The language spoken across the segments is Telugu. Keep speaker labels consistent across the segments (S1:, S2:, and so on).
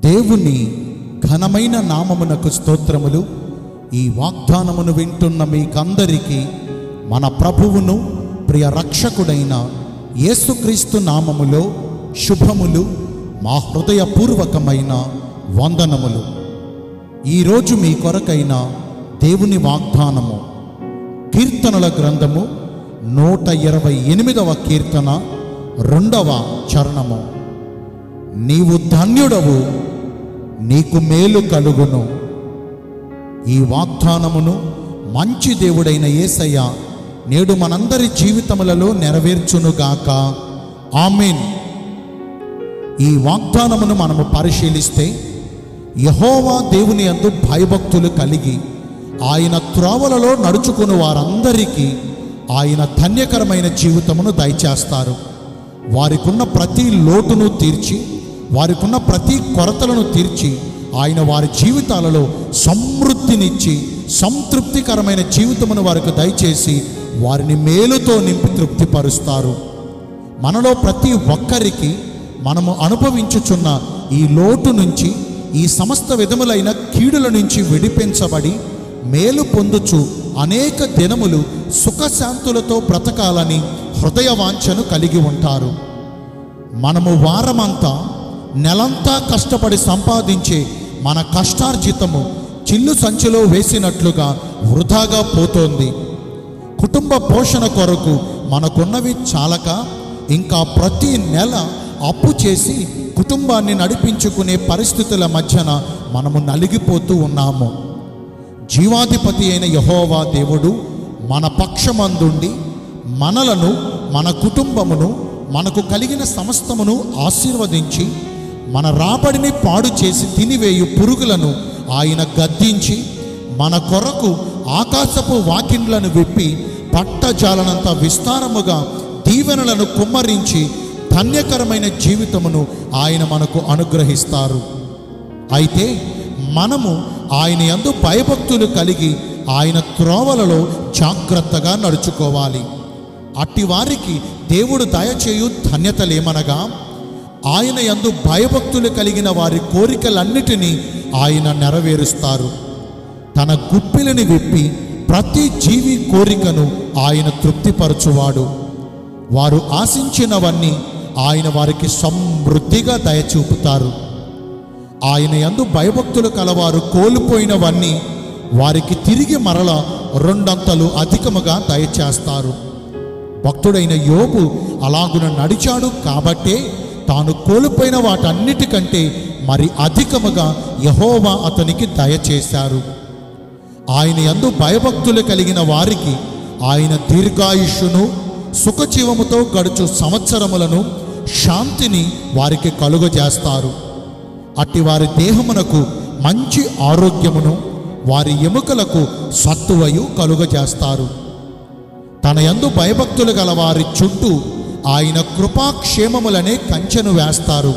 S1: దేవుని ఘనమైన నామమునకు స్తోత్రములు ఈ వాగ్దానమును వింటున్న మీకందరికీ మన ప్రభువును ప్రియ రక్షకుడైన యేసుక్రీస్తు నామములో శుభములు మా హృదయపూర్వకమైన వందనములు ఈరోజు మీ కొరకైన దేవుని వాగ్దానము కీర్తనల గ్రంథము నూట ఇరవై ఎనిమిదవ కీర్తన రెండవ చరణము నీవు ధన్యుడవు నీకు మేలు కలుగును ఈ వాగ్దానమును మంచి దేవుడైన యేసయ్య నేడు మనందరి జీవితములలో నెరవేర్చునుగాక ఆమెన్ ఈ వాగ్దానమును మనము పరిశీలిస్తే యహోవా దేవుని అందు భయభక్తులు కలిగి ఆయన త్రోవలలో నడుచుకుని వారందరికీ ఆయన ధన్యకరమైన జీవితమును దయచేస్తారు వారికున్న ప్రతి లోటును తీర్చి వారికున్న ప్రతి కొరతలను తీర్చి ఆయన వారి జీవితాలలో సమృద్ధినిచ్చి సంతృప్తికరమైన జీవితమును వారికి దయచేసి వారిని మేలుతో నింపి తృప్తిపరుస్తారు మనలో ప్రతి ఒక్కరికి మనము అనుభవించుచున్న ఈ లోటు నుంచి ఈ సమస్త విధములైన కీడుల నుంచి విడిపించబడి మేలు పొందుచు అనేక దినములు సుఖశాంతులతో బ్రతకాలని హృదయ వాంఛను కలిగి ఉంటారు మనము వారమంతా నెలంతా కష్టపడి సంపాదించే మన కష్టార్జితము చిల్లు సంచిలో వేసినట్లుగా వృధాగా పోతోంది కుటుంబ పోషణ కొరకు మనకున్నవి చాలక ఇంకా ప్రతి నెల అప్పు చేసి కుటుంబాన్ని నడిపించుకునే పరిస్థితుల మధ్యన మనము నలిగిపోతూ ఉన్నాము జీవాధిపతి అయిన యహోవా దేవుడు మన పక్షమందుండి మనలను మన కుటుంబమును మనకు కలిగిన సమస్తమును ఆశీర్వదించి మన రాబడిని పాడు చేసి తినివేయు పురుగులను ఆయన గద్దించి మన కొరకు ఆకాశపు వాకిండ్లను విప్పి పట్టజాలనంత విస్తారముగా దీవెనలను కుమ్మరించి ధన్యకరమైన జీవితమును ఆయన మనకు అనుగ్రహిస్తారు అయితే మనము ఆయన యందు భయభక్తులు కలిగి ఆయన త్రోవలలో జాగ్రత్తగా నడుచుకోవాలి అట్టి వారికి దేవుడు దయచేయు ధన్యతలేమనగా ఆయన యందు భయభక్తులు కలిగిన వారి కోరికలన్నిటినీ ఆయన నెరవేరుస్తారు తన గుప్పిలని విప్పి ప్రతి జీవి కోరికను ఆయన తృప్తిపరచువాడు వారు ఆశించినవన్నీ ఆయన వారికి సమృద్ధిగా దయచూపుతారు ఆయన యందు భయభక్తులు కలవారు కోల్పోయినవన్నీ వారికి తిరిగి మరల రెండంతలు అధికముగా దయచేస్తారు భక్తుడైన యోబు అలాగున నడిచాడు కాబట్టే తాను కోల్పోయిన వాటన్నిటికంటే మరి అధికముగా యహోవా అతనికి దయచేశారు ఆయన యందు భయభక్తులు కలిగిన వారికి ఆయన దీర్ఘాయుష్యును సుఖజీవముతో గడుచు సంవత్సరములను శాంతిని వారికి కలుగజేస్తారు అట్టి వారి దేహమునకు మంచి ఆరోగ్యమును వారి ఎముకలకు సత్తువయు కలుగజేస్తారు తన యందు భయభక్తులు గల వారి చుట్టూ ఆయన కృపాక్షేమములనే కంచెను వేస్తారు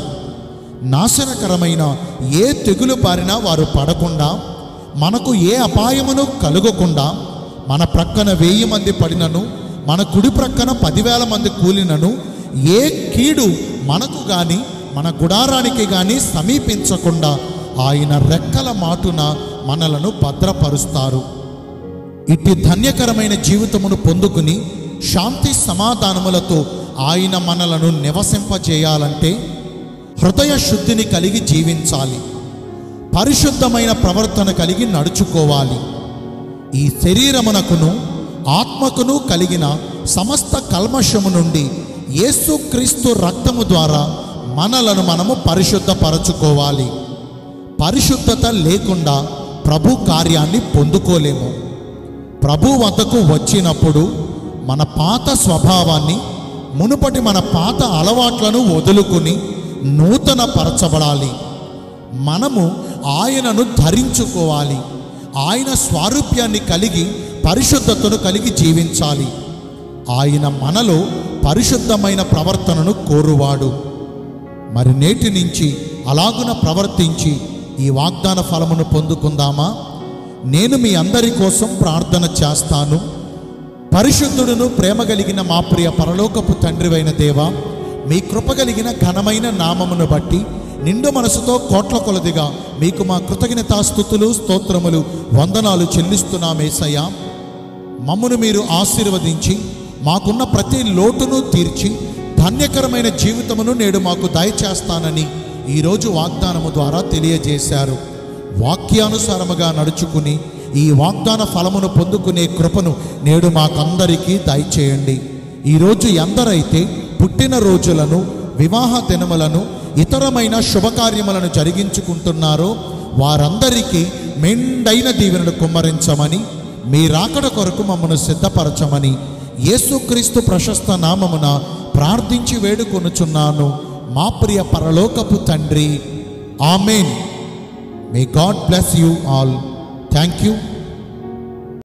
S1: నాశనకరమైన ఏ తెగులు బారినా వారు పడకుండా మనకు ఏ అపాయమును కలుగకుండా మన ప్రక్కన వెయ్యి మంది పడినను మన కుడి ప్రక్కన పదివేల మంది కూలినను ఏ కీడు మనకు గాని మన గుడారానికి గాని సమీపించకుండా ఆయన రెక్కల మాటున మనలను భద్రపరుస్తారు ఇట్టి ధన్యకరమైన జీవితమును పొందుకుని శాంతి సమాధానములతో ఆయన మనలను నివసింపజేయాలంటే హృదయ శుద్ధిని కలిగి జీవించాలి పరిశుద్ధమైన ప్రవర్తన కలిగి నడుచుకోవాలి ఈ శరీరమునకును ఆత్మకును కలిగిన సమస్త కల్మషము నుండి యేసుక్రీస్తు రక్తము ద్వారా మనలను మనము పరిశుద్ధపరచుకోవాలి పరిశుద్ధత లేకుండా ప్రభు కార్యాన్ని పొందుకోలేము ప్రభు వద్దకు వచ్చినప్పుడు మన పాత స్వభావాన్ని మునుపటి మన పాత అలవాట్లను వదులుకుని నూతన పరచబడాలి మనము ఆయనను ధరించుకోవాలి ఆయన స్వారూప్యాన్ని కలిగి పరిశుద్ధతను కలిగి జీవించాలి ఆయన మనలో పరిశుద్ధమైన ప్రవర్తనను కోరువాడు మరి నేటి నుంచి అలాగున ప్రవర్తించి ఈ వాగ్దాన ఫలమును పొందుకుందామా నేను మీ అందరి కోసం ప్రార్థన చేస్తాను పరిశుద్ధుడును ప్రేమ కలిగిన మా ప్రియ పరలోకపు తండ్రివైన దేవ మీ కృప కలిగిన ఘనమైన నామమును బట్టి నిండు మనసుతో కోట్ల కొలదిగా మీకు మా కృతజ్ఞతాస్థుతులు స్తోత్రములు వందనాలు చెల్లిస్తున్నామేసయ్యా మమ్మను మీరు ఆశీర్వదించి మాకున్న ప్రతి లోటును తీర్చి ధన్యకరమైన జీవితమును నేడు మాకు దయచేస్తానని ఈరోజు వాగ్దానము ద్వారా తెలియజేశారు వాక్యానుసారముగా నడుచుకుని ఈ వాగ్దాన ఫలమును పొందుకునే కృపను నేడు మాకందరికీ దయచేయండి ఈరోజు ఎందరైతే పుట్టిన రోజులను వివాహ దినములను ఇతరమైన శుభకార్యములను జరిగించుకుంటున్నారో వారందరికీ మెండైన దీవెనలు కుమ్మరించమని మీ రాకడ కొరకు మమ్మను సిద్ధపరచమని యేసుక్రీస్తు ప్రశస్త నామమున ప్రార్థించి వేడుకొనుచున్నాను మా ప్రియ పరలోకపు తండ్రి amen may God bless you all thank you